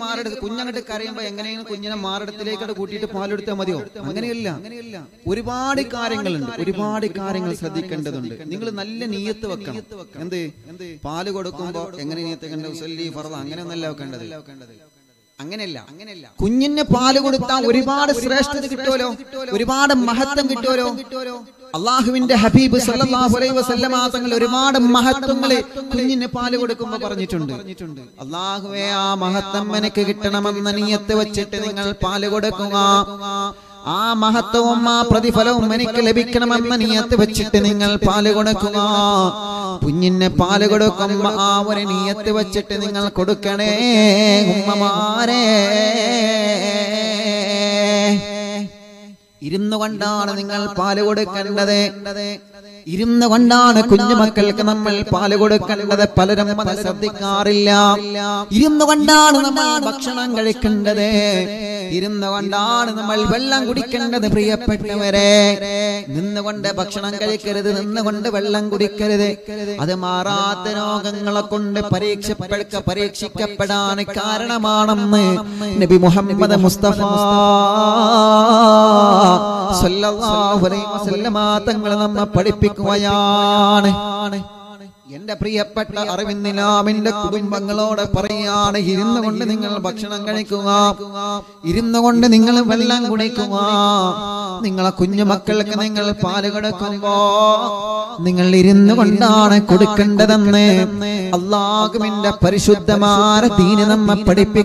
മാറെടുത്ത് കുഞ്ഞങ്ങോട്ട് കരയുമ്പോ എങ്ങനെയാണ് കുഞ്ഞിനെ മാറെടുത്തിലേക്കോട്ട് കൂട്ടിയിട്ട് പാലെടുത്താൽ മതിയോ അങ്ങനെയല്ല ഒരുപാട് കാര്യങ്ങളുണ്ട് ഒരുപാട് കാര്യങ്ങൾ ശ്രദ്ധിക്കേണ്ടതുണ്ട് നിങ്ങൾ നല്ല നീയത്ത് വെക്കണം എന്ത് പാല് കൊടുക്കുമ്പോ എങ്ങനെ നീയത്ത് വെക്കേണ്ടത് ഉസല്ലി ഫർദ അങ്ങനെയൊന്നല്ല വെക്കേണ്ടത് അങ്ങനെയല്ല അങ്ങനെയല്ല കുഞ്ഞിന് പാല് കൊടുത്താൽ ഒരുപാട് ശ്രേഷ്ഠത കിട്ടുമല്ലോ ഒരുപാട് മഹത്വം കിട്ടുമല്ലോ അള്ളാഹുവിന്റെ ഹബീബ് സല്ലല്ലാഹു അലൈഹി വസല്ലമ തങ്ങൾ ഒരുപാട് മഹത്വങ്ങള് കുഞ്ഞിന് പാല് കൊടുക്കുമ്പോൾ പറഞ്ഞിട്ടുണ്ട് അള്ളാഹുവേ ആ മഹത്വം എനിക്ക് കിട്ടണമെന്ന നീയത്ത് വെച്ചിട്ട് നിങ്ങൾ പാല് കൊടുക്കുക ആ മഹത്വവും ആ പ്രതിഫലവും എനിക്ക് ലഭിക്കണമെന്ന നീയത്ത് വെച്ചിട്ട് നിങ്ങൾ പാല് കൊടുക്കുക കുഞ്ഞിന് പാല് കൊടുക്കുമ്പോ ആ ഒരു നീയത്ത് വെച്ചിട്ട് നിങ്ങൾ കൊടുക്കണേ ഉമ്മമാരെ ഇരുന്നു കൊണ്ടാണ് നിങ്ങൾ പാല് കൊടുക്കേണ്ടത് ഇരുന്നു കൊണ്ടാണ് കുഞ്ഞുമക്കൾക്ക് നമ്മൾ പാല് കൊടുക്കേണ്ടത് പലരും അത് ശ്രദ്ധിക്കാറില്ല ഇരുന്നു കൊണ്ടാണ് നമ്മൾ ഭക്ഷണം കഴിക്കേണ്ടത് ഇരുന്നു കൊണ്ടാണ് നമ്മൾ വെള്ളം കുടിക്കേണ്ടത് പ്രിയപ്പെട്ടവരെ നിന്നുകൊണ്ട് ഭക്ഷണം കഴിക്കരുത് നിന്നുകൊണ്ട് വെള്ളം കുടിക്കരുത് അത് മാറാത്ത രോഗങ്ങളെ കൊണ്ട് പരീക്ഷപ്പെടുക്ക പരീക്ഷിക്കപ്പെടാൻ കാരണമാണെന്ന് നബി മുഹമ്മദ് മുസ്തഫ സല്ലല്ലാഹു അലൈഹി വസല്ലമ തങ്ങൾ നമ്മെ പഠിപ്പിക്കുകയാണ് എന്റെ പ്രിയപ്പെട്ട അറിവിന്ദിനാമിന്റെ കുടുംബങ്ങളോട് പറയാണ് ഇരുന്നു കൊണ്ട് നിങ്ങൾ ഭക്ഷണം കഴിക്കുക ഇരുന്നു കൊണ്ട് നിങ്ങൾ വെള്ളം കുടിക്കുക നിങ്ങളെ കുഞ്ഞു മക്കൾക്ക് നിങ്ങൾ പാല് കൊടുക്കുമ്പോ നിങ്ങൾ ഇരുന്നു കൊണ്ടാണ് കൊടുക്കേണ്ടതെന്ന് അള്ളാഹുവിന്റെ പരിശുദ്ധമായ ദീന് നമ്മെ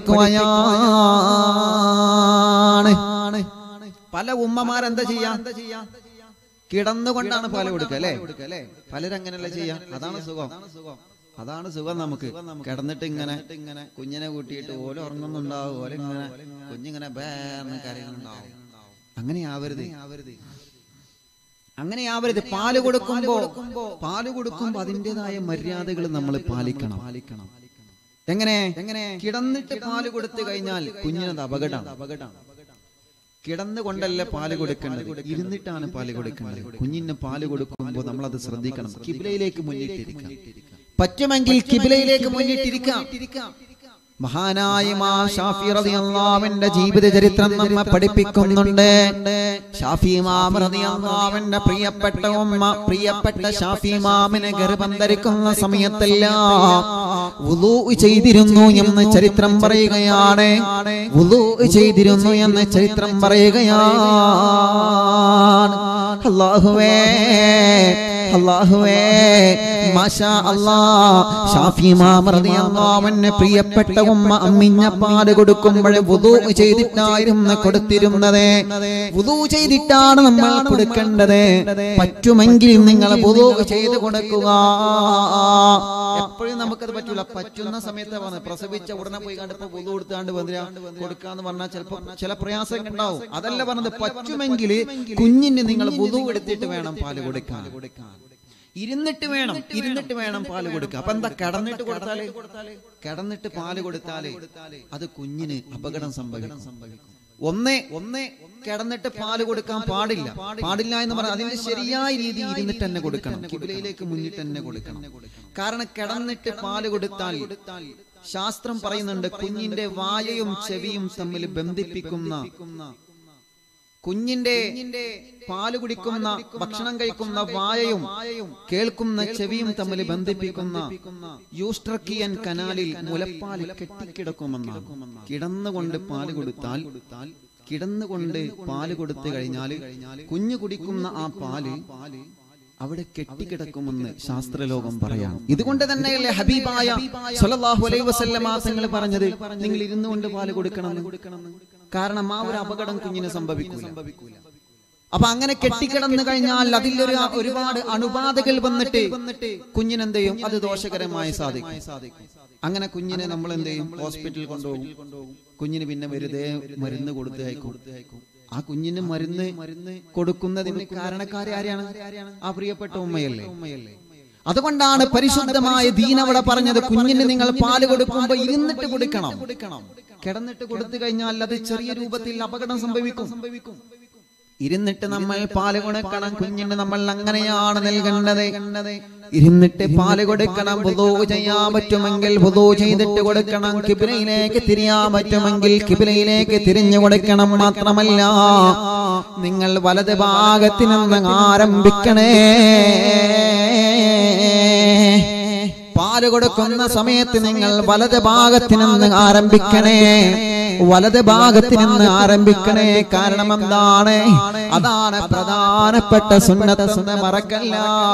പഠിപ്പിക്കുകയാണ് പല ഉമ്മമാരെന്താ ചെയ്യാ കിടന്നുകൊണ്ടാണ് പാല് കൊടുക്കുക അല്ലേ പലരങ്ങനല്ല ചെയ്യാ അതാണ് സുഖം അതാണ് സുഖം നമുക്ക് കിടന്നിട്ട് ഇങ്ങനെ ഇങ്ങനെ കുഞ്ഞിനെ കൂട്ടിയിട്ട് ഓല ഉറങ്ങുന്നുണ്ടാവും ഓല ഇങ്ങനെ കുഞ്ഞിങ്ങനെ ബേർന്ന് കരയുന്നുണ്ടാവും അങ്ങനെ ആവരുത് അങ്ങനെ ആവരുത് പാല് കൊടുക്കുമ്പോ പാല് കൊടുക്കുമ്പോ അതിൻ്റെതായ മര്യാദകൾ നമ്മൾ പാലിക്കണം പാലിക്കണം എങ്ങനെ എങ്ങനെ കിടന്നിട്ട് പാല് കൊടുത്തു കഴിഞ്ഞാൽ കുഞ്ഞിനത് അപകടം അപകടം കിടന്നുകൊണ്ടല്ല പാല് കൊടുക്കേണ്ടത് ഇരുന്നിട്ടാണ് പാല് കൊടുക്കേണ്ടത് കുഞ്ഞിന് പാല് കൊടുക്കുമ്പോൾ നമ്മൾ അത് ശ്രദ്ധിക്കണം കിബിലയിലേക്ക് മുന്നിട്ടിരിക്കാം പറ്റുമെങ്കിൽ കിബിലയിലേക്ക് മുന്നിട്ടിരിക്കാം മഹാനായ മാ ഷാഫി റളിയല്ലാഹുവിന്റെ ജീവിത ചരിത്രം നമ്മെ പഠിപ്പിക്കുന്നുണ്ട് ഷാഫി ഇമാം റളിയല്ലാഹുവിന്റെ പ്രിയപ്പെട്ട ഉമ്മ പ്രിയപ്പെട്ട ഷാഫി ഇമാമിനെ ഗർഭം ധരിക്കുന്ന സമയത്തെല്ലാം വുളൂ ചെയ്തിരുന്നു എന്ന് ചരിത്രം പറയുകയാണ് വുളൂ ചെയ്തിരുന്നു എന്ന് ചരിത്രം പറയുകയാണ് അല്ലാഹുവേ അല്ലാഹുവേ മാഷാ അല്ലാ ഷാഫി ഇമാം റളിയല്ലാഹു അൻഹു പ്രിയപ്പെട്ട ഉമ്മ അമ്മിഞ്ഞ പാല് കൊടുക്കുമ്പോൾ വുദൂ ചെയ്തിട്ടായിരുന്നു കൊടുത്തിരുന്നത് വുദൂ ചെയ്തിട്ടാണ് നമ്മൾ കൊടുക്കേണ്ടത് പറ്റുമെങ്കിൽ നിങ്ങൾ വുദൂ ചെയ്ത് കൊടുക്കുക എപ്പോഴും നമുക്കത് പറ്റൂല പറ്റുന്ന സമയത്ത് വന്ന് പ്രസവിച്ച ഉടനെ പോയി കണ്ടപ്പോ വുദൂ കൊടുത്താണ്ട് വന്നിരാ കൊടുക്കാന്ന് പറഞ്ഞാൽ ചിലപ്പോ ചില പ്രയാസം ഉണ്ടാവും അതല്ല പറഞ്ഞത് പറ്റുമെങ്കിൽ കുഞ്ഞിന് നിങ്ങൾ വുദൂ എടുത്തിട്ട് വേണം പാല് കൊടുക്കാൻ ഇരുന്നിട്ട് വേണം ഇരുന്നിട്ട് വേണം പാല് കൊടുക്കുക അപ്പൊ എന്താ കിടന്നിട്ട് കൊടുത്താല് കിടന്നിട്ട് പാല് കൊടുത്താല് അത് കുഞ്ഞിന് അപകടം സംഭവിക്കും ഒന്നേ ഒന്നേ കിടന്നിട്ട് പാല് കൊടുക്കാൻ പാടില്ല പാടില്ല എന്ന് പറഞ്ഞാൽ അതിന്റെ ശരിയായ രീതി ഇരുന്നിട്ട് തന്നെ കൊടുക്കണം കിബിലയിലേക്ക് മുന്നിട്ട് തന്നെ കൊടുക്കണം കാരണം കിടന്നിട്ട് പാല് കൊടുത്താൽ ശാസ്ത്രം പറയുന്നുണ്ട് കുഞ്ഞിന്റെ വായയും ചെവിയും തമ്മിൽ ബന്ധിപ്പിക്കുന്ന കുഞ്ഞിന്റെ പാല് കുടിക്കുന്ന ഭക്ഷണം കഴിക്കുന്ന വായയും കേൾക്കുന്ന ചെവിയും തമ്മിൽ ബന്ധിപ്പിക്കുന്ന യൂസ്ട്രക്കിയൻ കനാലിൽ മുലപ്പാൽ കെട്ടിക്കിടക്കുമെന്നാണ് കിടന്നുകൊണ്ട് പാല് കൊടുത്താൽ കിടന്നുകൊണ്ട് പാല് കൊടുത്തു കഴിഞ്ഞാൽ കുഞ്ഞു കുടിക്കുന്ന ആ പാല് അവിടെ കെട്ടിക്കിടക്കുമെന്ന് ശാസ്ത്രലോകം പറയാം ഇതുകൊണ്ട് തന്നെയല്ലേ ഹബീബായ സ്വല്ലല്ലാഹു അലൈഹി വസല്ലമ തങ്ങൾ പറഞ്ഞത് നിങ്ങൾ ഇരുന്നു കൊണ്ട് പാല് കൊടുക്കണം കാരണം ആ ഒരു അപകടം കുഞ്ഞിന് സംഭവിക്കൂല അപ്പൊ അങ്ങനെ കെട്ടിക്കിടന്നു കഴിഞ്ഞാൽ അതിലൊരു ഒരുപാട് അണുബാധകൾ വന്നിട്ട് കുഞ്ഞിനെന്ത് ചെയ്യും അത് ദോഷകരമായി സാധിക്കും അങ്ങനെ കുഞ്ഞിനെ നമ്മൾ എന്ത് ചെയ്യും ഹോസ്പിറ്റലിൽ കൊണ്ടുപോകും കുഞ്ഞിന് പിന്നെ വെറുതെ മരുന്ന് കൊടുത്ത് അയക്കും ആ കുഞ്ഞിന് മരുന്ന് മരുന്ന് കൊടുക്കുന്നതിന് കാരണക്കാരെ ആരെയാണ് ആ പ്രിയപ്പെട്ട ഉമ്മയല്ലേ ഉമ്മയല്ലേ അതുകൊണ്ടാണ് പരിശുദ്ധമായ ദീൻ അവിടെ പറഞ്ഞത് കുഞ്ഞിന് നിങ്ങൾ പാല് കൊടുക്കുമ്പോ ഇരുന്നിട്ട് കൊടുക്കണം കിടന്നിട്ട് കൊടുത്തു കഴിഞ്ഞാൽ അത് ചെറിയ രൂപത്തിൽ അപകടം സംഭവിക്കും സംഭവിക്കും ഇരുന്നിട്ട് നമ്മൾ പാല് കൊടുക്കണം കുഞ്ഞിന് നമ്മൾ അങ്ങനെയാണ് നൽകേണ്ടത് ഇരുന്നിട്ട് പാല് കൊടുക്കണം വുദൂ ചെയ്യാൻ പറ്റുമെങ്കിൽ വുദൂ ചെയ്തിട്ട് കൊടുക്കണം കിബിലയിലേക്ക് തിരിയാൻ പറ്റുമെങ്കിൽ കിബിലയിലേക്ക് തിരിഞ്ഞു കൊടുക്കണം മാത്രമല്ല നിങ്ങൾ വലത് ഭാഗത്ത് നിന്ന് ആരംഭിക്കണേ പാല് കൊടുക്കുന്ന സമയത്ത് നിങ്ങൾ വലത് ഭാഗത്ത് നിന്ന് ആരംഭിക്കണേ വലത് ഭാഗത്ത് നിന്ന് ആരംഭിക്കണേ കാരണം എന്താണ് അതാണ് പ്രധാനപ്പെട്ട സുന്നത്ത് സുന്ന മറക്കല്ല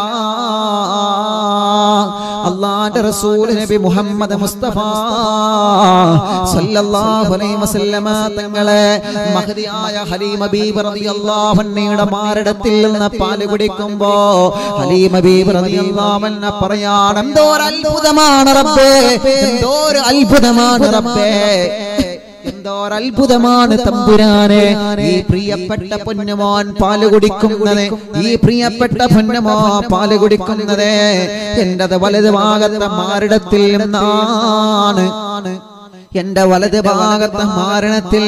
അള്ളാന്റെ റസൂൽ നബി മുഹമ്മദ് മുസ്തഫ സല്ലല്ലാഹു അലൈഹി വസല്ലമ തങ്ങളെ മഹദിയായ ഹലീമ ബീബി റളിയല്ലാഹു അൻഹയുടെ മാരടത്തിൽ നിന്ന് പാല് കുടിക്കുമ്പോ ഹലീമ ബീബി റളിയല്ലാഹു അൻഹ പറയാണ് എന്തോ ഒരു അത്ഭുതമാണ് റബ്ബേ എന്തോ ഒരു അത്ഭുതമാണ് റബ്ബേ എന്തോ ഒരു അത്ഭുതമാണ് തമ്പുരാനെ ഈ പ്രിയപ്പെട്ട പൊന്നുമോൻ പാല് കുടിക്കുന്നത് ഈ പ്രിയപ്പെട്ട പൊന്നുമോ പാല് കുടിക്കുന്നത് എന്റത് വലത് ഭാഗത്തെ മാറിടത്തിൽ നിന്നാണ് എന്റെ വലത് ഭാഗത്തെ മാരണത്തിൽ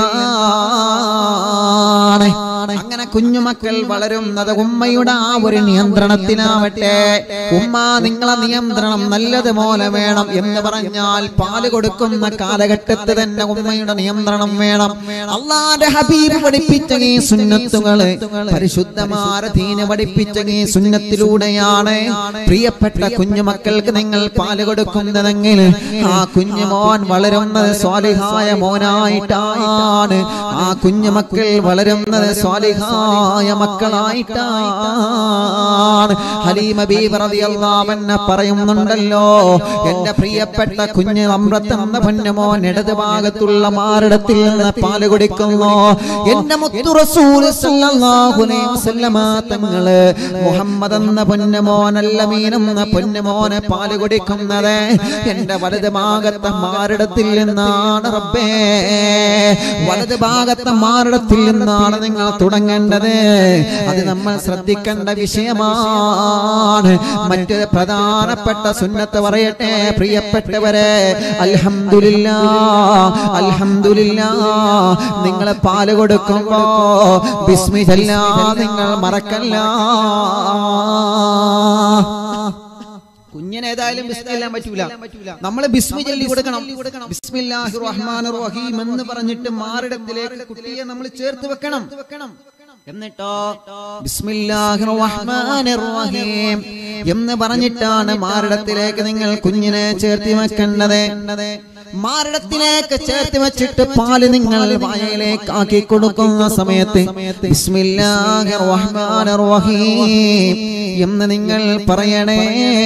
നിന്നാണ് അങ്ങനെ കുഞ്ഞുമക്കൾ വളരുന്നത് ഉമ്മയുടെ ആ ഒരു നിയന്ത്രണത്തിനാവട്ടെ ഉമ്മ നിങ്ങളെ നിയന്ത്രണം നല്ലതുപോലെ വേണം എന്ന് പറഞ്ഞാൽ പാല് കൊടുക്കുന്ന കാലഘട്ടത്തിൽ തന്നെ ഉമ്മയുടെ നിയന്ത്രണം വേണം അള്ളാന്റെ ഹബീബ് പഠിപ്പിച്ച ഈ സുന്നത്തുകള് പരിശുദ്ധമായ ദീന പഠിപ്പിച്ച ഈ സുന്നത്തിലൂടെയാണ് പ്രിയപ്പെട്ട കുഞ്ഞുമക്കൾക്ക് നിങ്ങൾ പാല് കൊടുക്കുന്നതെങ്കിൽ ആ കുഞ്ഞുമോൻ വളരുന്നത് സ്വാലിഹായ മോനായിട്ടാണ് ആ കുഞ്ഞുമക്കൾ വളരുന്നത് സ്വാലിഹായ മക്കളായിട്ടാണ് ഹലീമ ബീബി റളിയല്ലാഹു അൻഹ പറയുന്നുണ്ടല്ലോ എന്റെ പ്രിയപ്പെട്ട കുഞ്ഞ് അമ്രത്ത് എന്ന പൊന്നുമോൻ ഇടത് ഭാഗത്തുള്ള മാറിടത്തിൽ നിന്ന് പാല് കുടിക്കുന്നു എന്റെ മുത്തു റസൂൽ സല്ലല്ലാഹു അലൈഹി വസല്ലമ തങ്ങള് മുഹമ്മദ് എന്ന പൊന്നുമോൻ അല്ലമീൻ എന്ന പൊന്നുമോനെ പാല് കുടിക്കുന്നത് എന്റെ വലത് ഭാഗത്തെ മാറിടത്തിൽ നിന്നാണ് റബ്ബേ വലത് ഭാഗത്തെ മാറിടത്തിൽ നിന്നാണ് നിങ്ങൾ തുടങ്ങേണ്ടത് അത് നമ്മൾ ശ്രദ്ധിക്കേണ്ട വിഷയമാണ് മറ്റൊരു പ്രധാനപ്പെട്ട സുന്നത്ത് പറയട്ടെ പ്രിയപ്പെട്ടവരെ അൽഹംദുലില്ല അൽഹംദുലില്ല നിങ്ങൾ പാല് കൊടുക്കുമ്പോ ബിസ്മില്ല നിങ്ങൾ മറക്കല്ല കുഞ്ഞിനേതായാലും ബിസ്മില്ലാൻ പറ്റൂല നമ്മൾ ബിസ്മി ചൊല്ലി കൊടുക്കണം ബിസ്മില്ലാഹിർ റഹ്മാനിർ റഹീം എന്ന് പറഞ്ഞിട്ട് മാറിടത്തിലേക്ക് കുട്ടിയെ നമ്മൾ ചേർത്ത് വെക്കണം എന്നിട്ടോ ബിസ്മില്ലാഹിർ റഹ്മാനിർ റഹീം എന്ന് പറഞ്ഞിട്ടാണ് മാറിടത്തിലേക്ക് നിങ്ങൾ കുഞ്ഞിനെ ചേർത്തി വെക്കേണ്ടത് മാറിടത്തിലേക്ക് ചേർത്ത് വെച്ചിട്ട് പാല് നിങ്ങൾ വായയിലേക്ക് ആക്കി കൊടുക്കുന്ന സമയത്ത് ബിസ്മില്ലാഹിർ റഹ്മാനിർ റഹീം എന്ന് നിങ്ങൾ പറയണേ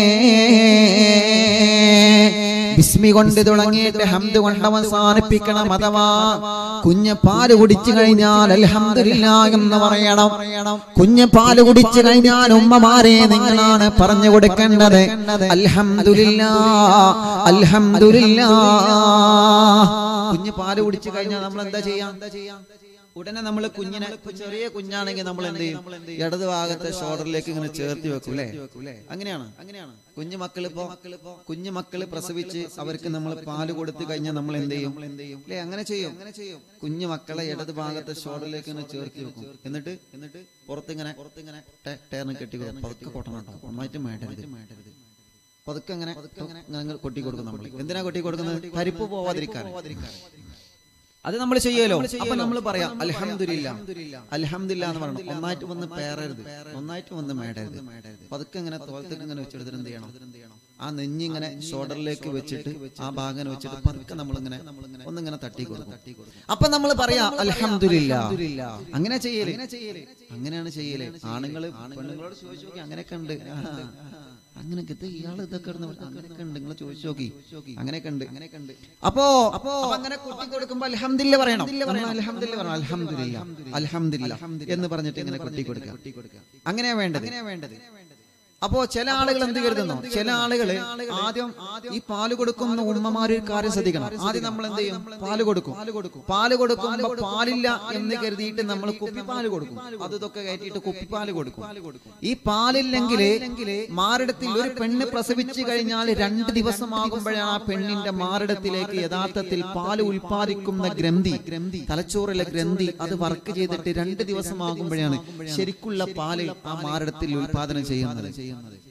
ബിസ്മി കൊണ്ട് തുടങ്ങിയിട്ട് ഹംദ് കൊണ്ട് അവസാനിപ്പിക്കണം അഥവാ കുഞ്ഞ് പാല് കുടിച്ചു കഴിഞ്ഞാൽ അൽഹംദുലില്ല എന്ന് പറയണം കുഞ്ഞ് പാല് കുടിച്ചു കഴിഞ്ഞാൽ ഉമ്മമാരെ നിങ്ങളാണ് പറഞ്ഞു കൊടുക്കേണ്ടത് അൽഹംദുലില്ല അൽഹംദുലില്ല കുഞ്ഞ് പാല് കുടിച്ചു കഴിഞ്ഞാൽ നമ്മൾ എന്താ ചെയ്യാം ഉടനെ നമ്മൾ കുഞ്ഞിനെ ചെറിയ കുഞ്ഞാണെങ്കിൽ നമ്മൾ എന്ത് ചെയ്യും ഇടത് ഭാഗത്തെ ഷോൾഡറിലേക്ക് ഇങ്ങനെ ചേർത്തി വെക്കും അല്ലേ അങ്ങനെയാണ് അങ്ങനെയാണ് കുഞ്ഞു മക്കളിപ്പോ കുഞ്ഞു മക്കള് പ്രസവിച്ച് അവർക്ക് നമ്മൾ പാല് കൊടുത്തു കഴിഞ്ഞാൽ നമ്മൾ എന്ത് ചെയ്യും അല്ലേ അങ്ങനെ ചെയ്യും അങ്ങനെ ചെയ്യും കുഞ്ഞു മക്കളെ ഇടത് ഭാഗത്തെ ഷോൾഡറിലേക്ക് ഇങ്ങനെ ചേർത്തി വെക്കും എന്നിട്ട് എന്നിട്ട് പുറത്തിങ്ങനെ പുറത്തിങ്ങനെ ടേർന്ന് കെട്ടി കൊടുക്കും പതുക്കെ കൊട്ടണം കേട്ടോ ഒന്നായിട്ട് മേടരുത് മേടരുത് പതുക്കെ അങ്ങനെ അങ്ങനെ കൊട്ടി കൊടുക്കും നമ്മൾ എന്തിനാ കൊട്ടി കൊടുക്കുന്നത് പരിപ്പ് പോവാതിരിക്കാൻ അത് നമ്മൾ ചെയ്യലോ അപ്പൊ നമ്മൾ പറയാം അൽഹംദുലില്ല അൽഹംദുലില്ല എന്ന് പറയണം ഒന്നായിട്ട് വന്ന് പേറരുത് ഒന്നായിട്ട് വന്ന് മേടരുത് പതുക്കെ ഇങ്ങനെ തോളത്തേക്ക് ഇങ്ങനെ വെച്ചെടുത്തിട്ട് എന്ത് ചെയ്യണം ആ നെഞ്ഞിങ്ങനെ ഷോൾഡറിലേക്ക് വെച്ചിട്ട് ആ ഭാഗം വെച്ചിട്ട് പതുക്കെ നമ്മളിങ്ങനെ ഒന്നിങ്ങനെ തട്ടി കൊടുക്കും അപ്പൊ നമ്മൾ പറയാം അൽഹംദുലില്ല അങ്ങനെ ചെയ്യലേ അങ്ങനെയാണ് ചെയ്യലേ ആണുങ്ങള് പെണ്ണുങ്ങളോട് ചോദിച്ചു നോക്കി അങ്ങനെയൊക്കെ ഉണ്ട് അങ്ങനെയൊക്കെ ഇത് ഇയാൾ ഇതൊക്കെ ഇടുന്ന പോലെ അങ്ങനെയൊക്കെ ഉണ്ട് നിങ്ങൾ ചോദിച്ചു നോക്കി അങ്ങനെയൊക്കെ ഉണ്ട് അങ്ങനെയൊക്കെ ഉണ്ട് അപ്പോ അപ്പോ അങ്ങനെ കുട്ടി കൊടുക്കുമ്പോ അൽഹംദില്ല പറയണം അൽഹംദില്ല പറയണം അൽഹംദില്ല അൽഹംദില്ല എന്ന് പറഞ്ഞിട്ട് ഇങ്ങനെ കുട്ടി കൊടുക്കുക അങ്ങനെയാ വേണ്ടത് അങ്ങനെയാ വേണ്ടത് അപ്പോ ചില ആളുകൾ എന്ത് കരുതുന്നു ചില ആളുകൾ ആദ്യം ഈ പാല് കൊടുക്കുന്ന ഉമ്മമാര് ഒരു കാര്യം ശ്രദ്ധിക്കണം ആദ്യം നമ്മൾ എന്ത് ചെയ്യും പാല് കൊടുക്കും പാല് കൊടുക്കുമ്പോ പാലില്ല എന്ന് കരുതിയിട്ട് നമ്മൾ കുപ്പിപ്പാല് കൊടുക്കും അത് ഇതൊക്കെ കയറ്റിയിട്ട് കുപ്പിപ്പാല് കൊടുക്കും ഈ പാലില്ലെങ്കിൽ മാറിടത്തിൽ ഒരു പെണ്ണ് പ്രസവിച്ചു കഴിഞ്ഞാൽ രണ്ട് ദിവസമാകുമ്പോഴാണ് ആ പെണ്ണിന്റെ മാറിടത്തിലേക്ക് യഥാർത്ഥത്തിൽ പാല് ഉൽപ്പാദിക്കുന്ന ഗ്രന്ഥി ഗ്രന്ഥി തലച്ചോറിലെ ഗ്രന്ഥി അത് വർക്ക് ചെയ്തിട്ട് രണ്ട് ദിവസമാകുമ്പോഴാണ് ശരിക്കുള്ള പാല് ആ മാറിടത്തിൽ ഉൽപാദനം ചെയ്യുന്നത്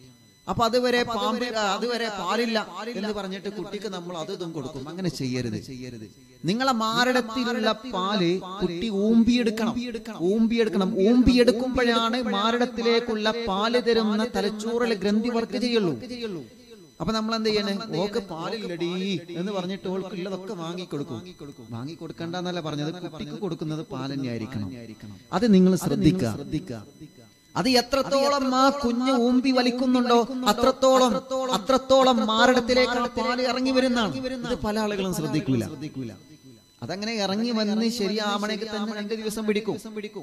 അപ്പൊ അതുവരെ പാമ്പ് ആ, അതുവരെ പാലില്ല എന്ന് പറഞ്ഞിട്ട് കുട്ടിക്ക് നമ്മൾ അത് ഇതും കൊടുക്കും അങ്ങനെ ചെയ്യരുത് ചെയ്യരുത് നിങ്ങളെ മാരടത്തിലുള്ള പാല് കുട്ടി ഊമ്പിയെടുക്കണം ഊമ്പിയെടുക്കണം ഊമ്പിയെടുക്കുമ്പോഴാണ് മാരടത്തിലേക്കുള്ള പാല് തരുന്ന തലച്ചോറിലെ ഗ്രന്ഥി വർക്ക് ചെയ്യുള്ളൂ അപ്പൊ നമ്മൾ എന്ത് ചെയ്യണേ ഓക്ക് പാലില്ലടി എന്ന് പറഞ്ഞിട്ട് ഓൾക്ക് ഉള്ളതൊക്കെ വാങ്ങിക്കൊടുക്കും വാങ്ങി കൊടുക്കണ്ടെന്നല്ല പറഞ്ഞത് കുട്ടിക്ക് കൊടുക്കുന്നത് പാൽ തന്നെയായിരിക്കണം അത് നിങ്ങൾ ശ്രദ്ധിക്കുക ശ്രദ്ധിക്കുക അത് എത്രത്തോളം ആ കുഞ്ഞ് ഊമ്പി വലിക്കുന്നുണ്ടോ അത്രത്തോളം അത്രത്തോളം മാരടത്തിലേക്ക് ആ പാല് ഇറങ്ങി വരുന്നതാണ് ഇത് പല ആളുകളും ശ്രദ്ധിക്കൂല ശ്രദ്ധിക്കൂല അതങ്ങനെ ഇറങ്ങി വന്ന് ശരിയാവണമെങ്കിൽ തന്നെ രണ്ട് ദിവസം പിടിക്കും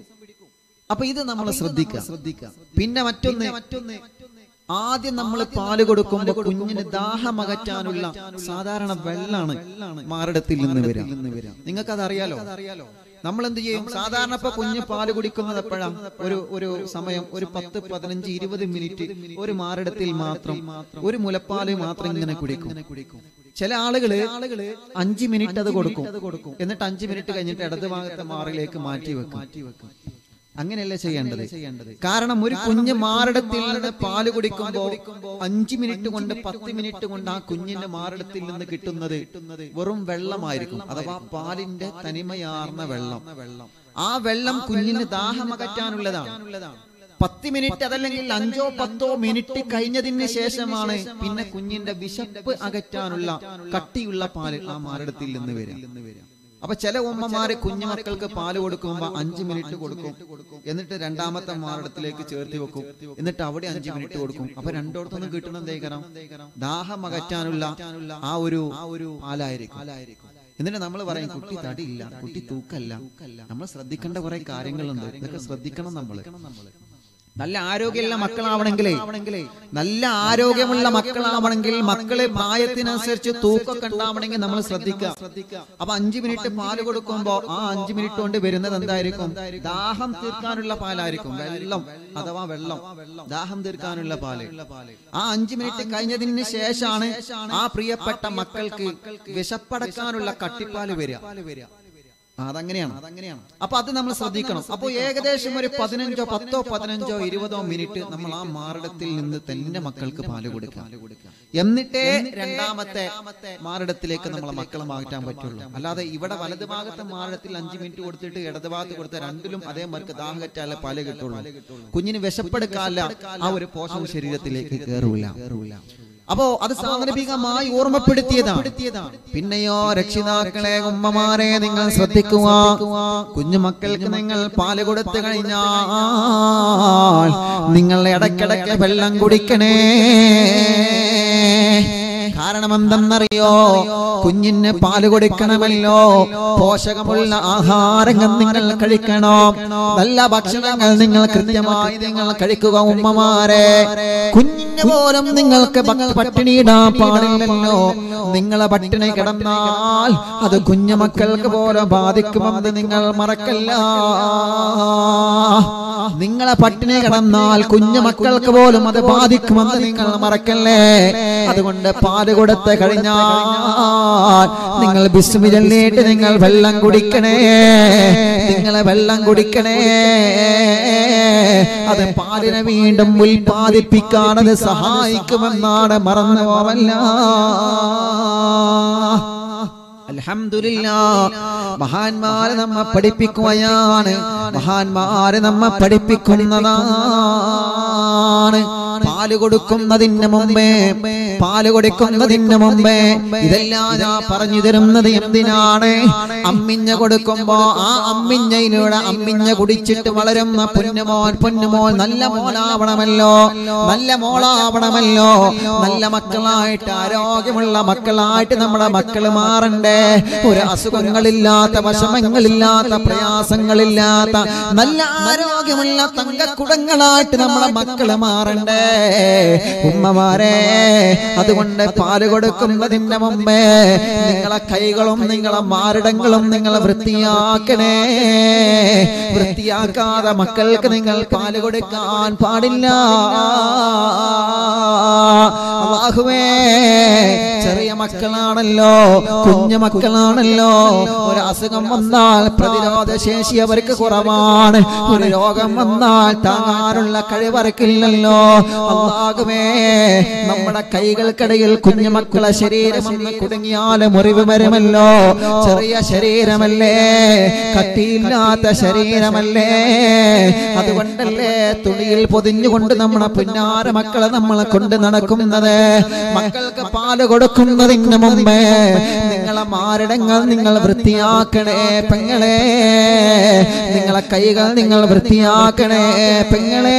അപ്പൊ ഇത് നമ്മൾ ശ്രദ്ധിക്കുക ശ്രദ്ധിക്കുക പിന്നെ മറ്റൊന്ന് മറ്റൊന്ന് ആദ്യം നമ്മൾ പാല് കൊടുക്കുമ്പോൾ കുഞ്ഞിന് ദാഹമകറ്റാനുള്ള സാധാരണ വെള്ളാണ് മാറിടത്തിൽ നിന്ന് വരാം നിങ്ങൾക്ക് അത് അറിയാലോ നമ്മൾ എന്ത് ചെയ്യും സാധാരണ ഇപ്പൊ കുഞ്ഞ് പാല് കുടിക്കുന്നത് എപ്പോഴാ ഒരു ഒരു സമയം ഒരു പത്ത് പതിനഞ്ച് ഇരുപത് മിനിറ്റ് ഒരു മാറിടത്തിൽ മാത്രം ഒരു മുലപ്പാല് മാത്രം ഇങ്ങനെ കുടിക്കും ചില ആളുകള് അഞ്ച് മിനിറ്റ് അത് കൊടുക്കും എന്നിട്ട് അഞ്ച് മിനിറ്റ് കഴിഞ്ഞിട്ട് ഇടത് ഭാഗത്തെ മാറിലേക്ക് മാറ്റി വെക്കും അങ്ങനെയല്ല ചെയ്യേണ്ടത് കാരണം ഒരു കുഞ്ഞ് മാറിടത്തിൽ നിന്ന് പാല് കുടിക്കുമ്പോൾ അഞ്ചു മിനിറ്റ് കൊണ്ട് പത്ത് മിനിറ്റ് കൊണ്ട് ആ കുഞ്ഞിന്റെ മാറിടത്തിൽ നിന്ന് കിട്ടുന്നത് വെറും വെള്ളമായിരിക്കും അഥവാ പാലിന്റെ തനിമയാർന്ന വെള്ളം ആ വെള്ളം കുഞ്ഞിന് ദാഹമകറ്റാനുള്ളതാണ് പത്ത് മിനിറ്റ് അതല്ലെങ്കിൽ അഞ്ചോ പത്തോ മിനിറ്റ് കഴിഞ്ഞതിന് ശേഷമാണ് പിന്നെ കുഞ്ഞിന്റെ വിശപ്പ് അകറ്റാനുള്ള കട്ടിയുള്ള പാല് ആ മാറിടത്തിൽ നിന്ന് വരും അപ്പൊ ചില ഉമ്മമാര് കുഞ്ഞുമക്കൾക്ക് പാല് കൊടുക്കുമ്പോ അഞ്ചു മിനിറ്റ് കൊടുക്കും എന്നിട്ട് രണ്ടാമത്തെ മാറിടത്തിലേക്ക് ചേർത്തി വെക്കും എന്നിട്ട് അവിടെ അഞ്ചു മിനിറ്റ് കൊടുക്കും അപ്പൊ രണ്ടോടത്തൊന്നും കിട്ടണം എന്തേക്കണം ദാഹം അകറ്റാനുള്ള ആ ഒരു ആ ഒരു പാലായിരിക്കും എന്നിട്ട് നമ്മൾ പറയും കുട്ടി തടിയില്ല കുട്ടി തൂക്കല്ല നമ്മൾ ശ്രദ്ധിക്കേണ്ട കുറെ കാര്യങ്ങളുണ്ട് ഇതൊക്കെ ശ്രദ്ധിക്കണം നമ്മള് നല്ല ആരോഗ്യമുള്ള മക്കളാവണമെങ്കിലേ നല്ല ആരോഗ്യമുള്ള മക്കളാവണമെങ്കിൽ മക്കളെ പ്രായത്തിനനുസരിച്ച് തൂക്കൊക്കെ ഉണ്ടാവണമെങ്കിൽ നമ്മൾ ശ്രദ്ധിക്കുക അപ്പൊ അഞ്ചു മിനിറ്റ് പാല് കൊടുക്കുമ്പോ ആ അഞ്ചു മിനിറ്റ് കൊണ്ട് വരുന്നത് എന്തായിരിക്കും ദാഹം തീർക്കാനുള്ള പാലായിരിക്കും വെള്ളം അഥവാ വെള്ളം ദാഹം തീർക്കാനുള്ള പാല് ആ അഞ്ചു മിനിറ്റ് കഴിഞ്ഞതിന് ശേഷമാണ് ആ പ്രിയപ്പെട്ട മക്കൾക്ക് വിശപ്പടക്കാനുള്ള കട്ടിപ്പാല് വരിക ആ, അതങ്ങനെയാണ് അതങ്ങനെയാണ് അപ്പൊ അത് നമ്മൾ ശ്രദ്ധിക്കണം അപ്പോൾ ഏകദേശം ഒരു പതിനഞ്ചോ പത്തോ പതിനഞ്ചോ ഇരുപതോ മിനിറ്റ് നമ്മൾ ആ മാറിടത്തിൽ നിന്ന് തന്നെ മക്കൾക്ക് പാല് കൊടുക്കാം എന്നിട്ടേ രണ്ടാമത്തെ മാറിടത്തിലേക്ക് നമ്മളെ മക്കളെ മാറ്റാൻ പറ്റുള്ളൂ അല്ലാതെ ഇവിടെ വലത് ഭാഗത്തെ മാറിടത്തിൽ അഞ്ചു മിനിറ്റ് കൊടുത്തിട്ട് ഇടത് ഭാഗത്ത് കൊടുത്ത രണ്ടിലും അതേ മർക്ക് ദാഹം കറ്റാലേ പാല് കിട്ടുള്ളൂ കുഞ്ഞിന് വിശപ്പെടുക്കാല്ല ആ ഒരു പോഷകം ശരീരത്തിലേക്ക് കയറൂല കയറൂല അപ്പോ അത് സാന്ദർഭികമായി ഓർമ്മപ്പെടുത്തിയതാണ് പിന്നെയോ രക്ഷിതാക്കളെ ഉമ്മമാരെ നിങ്ങൾ ശ്രദ്ധിക്കുക കുഞ്ഞുമക്കൾക്ക് നിങ്ങൾ പാല് കൊടുത്തു കഴിഞ്ഞാൽ നിങ്ങൾ ഇടയ്ക്കിടയ്ക്ക് വെള്ളം കുടിക്കണേ കാരണം എന്തെന്നറിയോ കുഞ്ഞിന് പാല് കൊടുക്കണമല്ലോ പോഷകമുള്ള ആഹാരങ്ങൾ നിങ്ങൾ കഴിക്കണം നല്ല ഭക്ഷണങ്ങൾ നിങ്ങൾ കൃത്യമായി നിങ്ങൾ കഴിക്കുക ഉമ്മമാരെ കുഞ്ഞിന് പോലും നിങ്ങൾക്ക് ഭ- പട്ടിണിയിടാൻ പാടില്ലല്ലോ നിങ്ങളെ പട്ടിണി കിടന്നാൽ അത് കുഞ്ഞുമക്കൾക്ക് പോലും ബാധിക്കുമെന്ന് നിങ്ങൾ മറക്കല്ല നിങ്ങളെ പട്ടിണി കിടന്നാൽ കുഞ്ഞുമക്കൾക്ക് പോലും അത് ബാധിക്കുമെന്ന് നിങ്ങൾ മറക്കല്ലേ അതുകൊണ്ട് പാല് കൊടുത്ത് കഴിഞ്ഞാൽ നിങ്ങൾ ബിസ്മി ചൊല്ലിയിട്ട് നിങ്ങൾ വെള്ളം കുടിക്കണേ നിങ്ങളെ വെള്ളം കുടിക്കണേ അത് പാലിനെ വീണ്ടും ഉൽപ്പാദിപ്പിക്കാൻ അത് സഹായിക്കുമെന്നാണ് മറന്നു പോവല്ല അൽഹംദുലില്ലാ മഹാന്മാരെ നമ്മെ പഠിപ്പിക്കുകയാണ് മഹാന്മാരെ നമ്മെ പഠിപ്പിക്കുന്നതാണ് പാല് കൊടുക്കുന്നതിന് മുമ്പേ പാല് കൊടുക്കുന്നതിന് മുമ്പേ ഇതെല്ലാം ഞാൻ പറഞ്ഞു തരുന്നത് എന്തിനാണ് അമ്മിഞ്ഞ കൊടുക്കുമ്പോ ആ അമ്മിഞ്ഞയിലൂടെ അമ്മിഞ്ഞ കുടിച്ചിട്ട് വളരുന്ന പൊന്നുമോൻ പൊന്നുമോൻ നല്ല മോനാവണമല്ലോ നല്ല മോളാവണമല്ലോ നല്ല മക്കളായിട്ട് ആരോഗ്യമുള്ള മക്കളായിട്ട് നമ്മുടെ മക്കള് മാറണ്ടേ ഒരു അസുഖങ്ങളില്ലാത്ത വിഷമങ്ങളില്ലാത്ത പ്രയാസങ്ങളില്ലാത്ത നല്ല ആരോഗ്യമുള്ള തങ്കക്കുടങ്ങളായിട്ട് നമ്മളെ മക്കള് മാറണ്ടേ ഉമ്മമാരെ അതുകൊണ്ട് പാല് കൊടുക്കുന്നതിന്റെ മുമ്പേ നിങ്ങളെ കൈകളും നിങ്ങളെ മാറിടങ്ങളും നിങ്ങൾ വൃത്തിയാക്കണേ വൃത്തിയാക്കാതെ മക്കൾക്ക് നിങ്ങൾ പാല് കൊടുക്കാൻ പാടില്ല അള്ളാഹുവേ ചെറിയ മക്കളാണല്ലോ കുഞ്ഞു മക്കളാണല്ലോ ഒരു അസുഖം വന്നാൽ പ്രതിരോധ ശേഷി അവർക്ക് കുറവാണ് ഒരു രോഗം വന്നാൽ താങ്ങാനുള്ള കഴിവർക്കില്ലല്ലോ അള്ളാകുമേ നമ്മുടെ കൈകൾക്കിടയിൽ കുഞ്ഞു മക്കളെ ശരീരം ഒന്ന് കുടുങ്ങിയാൽ മുറിവ് വരുമല്ലോ ചെറിയ ശരീരമല്ലേ കട്ടിയില്ലാത്ത ശരീരമല്ലേ അതുകൊണ്ടല്ലേ തുണിയിൽ പൊതിഞ്ഞുകൊണ്ട് നമ്മുടെ പുന്നാര മക്കളെ നമ്മളെ കൊണ്ട് നടക്കുന്നത് മക്കൾക്ക് പാല് കൊടുക്കുന്നതിന് മുമ്പേ നിങ്ങളെ മാരടങ്ങൾ നിങ്ങൾ വൃത്തിയാക്കണേ പെങ്ങളെ നിങ്ങളെ കൈകൾ നിങ്ങൾ വൃത്തിയാക്കണേ പെങ്ങളെ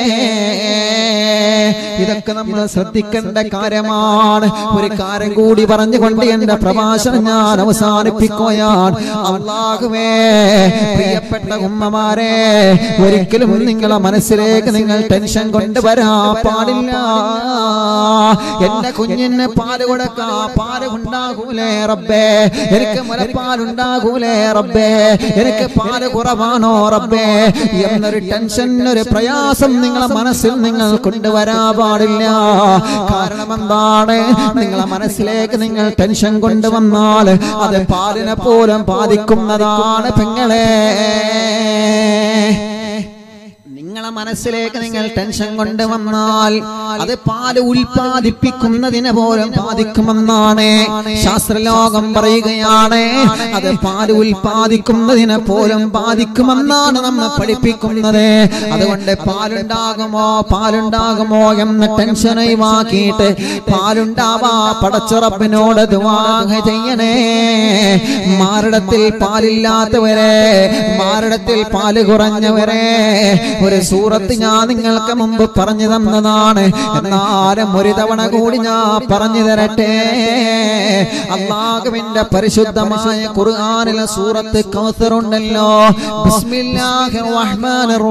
ഇതൊക്കെ നമ്മൾ ശ്രദ്ധിക്കേണ്ട കാര്യമാണ് ഒരു കാര്യം കൂടി പറഞ്ഞുകൊണ്ട് എന്റെ പ്രഭാഷണം ഞാൻ അവസാനിപ്പിക്കുകയാണ് അള്ളാഹുവേ പ്രിയപ്പെട്ട ഉമ്മമാരെ ഒരിക്കലും നിങ്ങളെ മനസ്സിലേക്ക് നിങ്ങൾ ടെൻഷൻ കൊണ്ടുവരാ പാടില്ല എന്റെ കുഞ്ഞിന് പാല് കൊടുക്കാ പാല് ഉണ്ടാകൂലേ റബ്ബേ എനിക്ക് മുലപ്പാലുണ്ടാകൂലേ റബ്ബേ എനിക്ക് പാല് കുറവാണോ റബ്ബേ എന്നൊരു ടെൻഷൻ ഒരു പ്രയാസം നിങ്ങളെ മനസ്സിൽ നിങ്ങൾ കൊണ്ടുവരാ പാടില്ല കാരണം എന്താണ് നിങ്ങളെ മനസ്സിലേക്ക് നിങ്ങൾ ടെൻഷൻ കൊണ്ടുവന്നാൽ അത് പാലിനെ പോലും ബാധിക്കുന്നതാണ് പെങ്ങളെ നിങ്ങളെ മനസ്സിലേക്ക് നിങ്ങൾ ടെൻഷൻ കൊണ്ടുവന്നാൽ അത് പാല് ഉൽപാദിപ്പിക്കുന്നതിന് പോലും ബാധിക്കുമെന്നാണ് ശാസ്ത്രലോകം പറയുകയാണ് അത് പാല് ഉൽപാദിക്കുന്നതിന് പോലും ബാധിക്കുമെന്നാണ് നമ്മെ പഠിപ്പിക്കുന്നത് അതുകൊണ്ട് പാലുണ്ടാകുമോ പാലുണ്ടാകുമോ എന്ന ടെൻഷൻ ഒഴിവാക്കിയിട്ട് പാലുണ്ടാവാ പടച്ചുറപ്പിനോട് ദുവാഹ ചെയ്യണേ മാരടത്തിൽ പാലില്ലാത്തവരെ മാരടത്തിൽ പാല് കുറഞ്ഞവരെ ഒരു സൂറത്ത് ഞാൻ നിങ്ങൾക്ക് മുമ്പ് പറഞ്ഞു തന്നതാണ് എന്നാലും ഒരു തവണ കൂടി ഞാൻ പറഞ്ഞു തരട്ടെ അള്ളാഹുവിന്റെ പരിശുദ്ധമായ ഖുർആനിലെ സൂറത്ത് കൗസർ ഉണ്ടല്ലോ ബിസ്മില്ലാഹിർ റഹ്മാനിർ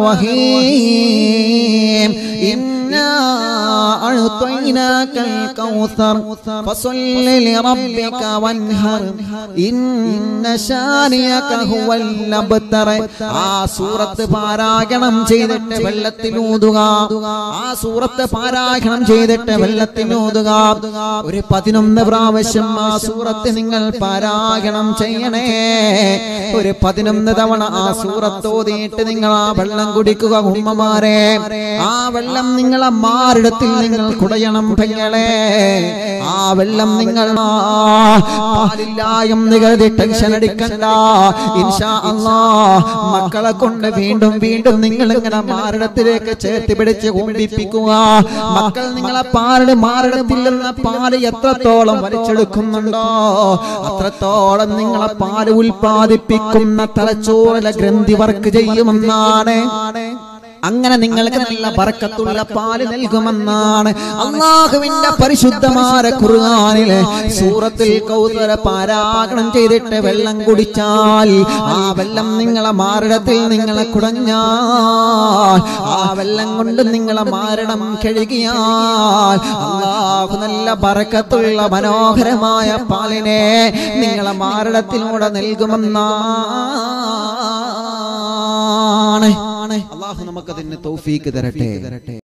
റഹീം ഇന്നാ അഅ്തൈനാകൽ കൗസർ ഫസല്ലി ലിറബ്ബിക വൻഹർ ഇന്ന ശാനിയക ഹുവൽ അബ്തർ ആ സൂറത്ത് പാരായണം ചെയ്തിട്ട് വെള്ളത്തിലൂതുക ആ സൂറത്ത് പാരായണം ചെയ്തിട്ട് വെള്ളത്തിലൂതുക ഒരു പതിനൊന്ന് പ്രാവശ്യം ആ സൂറത്ത് നിങ്ങൾ പാരായണം ചെയ്യണേ ഒരു പതിനൊന്ന് തവണ ആ സൂറത്ത് ഓതിയിട്ട് നിങ്ങൾ ആ വെള്ളം കുടിക്കുക ഉമ്മമാരെ ആ വെള്ളം നിങ്ങളെ മാറിടത്തിൽ നിങ്ങൾ കുടയണം പെങ്ങളെ ആ വെള്ളം നിങ്ങൾ പാലില്ല എന്ന് കരുതി ടെൻഷൻ അടിക്കണ്ട ഇൻഷാ അല്ലാ മക്കളെ കൊണ്ട് വീണ്ടും വീണ്ടും നിങ്ങൾ ഇങ്ങനെ മാറിടത്തിലേക്ക് ചേർത്ത് പിടിച്ച് കുമ്പിപ്പിക്കുക മക്കൾ നിങ്ങളെ പാലിന് മാറിടത്തിൽ നിന്ന് പാല് എത്രത്തോളം വലിച്ചെടുക്കുന്നുണ്ടോ അത്രത്തോളം നിങ്ങളെ പാല് ഉൽപ്പാദിപ്പിക്കുന്ന തലച്ചോറിലെ ഗ്രന്ഥി വർക്ക് ചെയ്യുമെന്നാണ് അങ്ങനെ നിങ്ങൾക്ക് നല്ല ബറക്കത്തുള്ള പാല് നൽകുമെന്നാണ് അള്ളാഹുവിന്റെ പരിശുദ്ധമായ ഖുർആനിലെ സൂറത്തിൽ കൗതര പാരാഗണം ചെയ്തിട്ട് വെള്ളം കുടിച്ചാൽ ആ വെള്ളം നിങ്ങളെ മാറിടത്തിൽ നിങ്ങളെ കുടഞ്ഞാൽ ആ വെള്ളം കൊണ്ട് നിങ്ങളെ മാരണം കഴുകിയാൽ അള്ളാഹു നല്ല ബറക്കത്തുള്ള മനോഹരമായ പാലിനെ നിങ്ങളെ മാറിടത്തിലൂടെ നൽകുമെന്നാണ് അള്ളാഹു നമുക്കതിന് തൗഫീക്ക് തരട്ടെ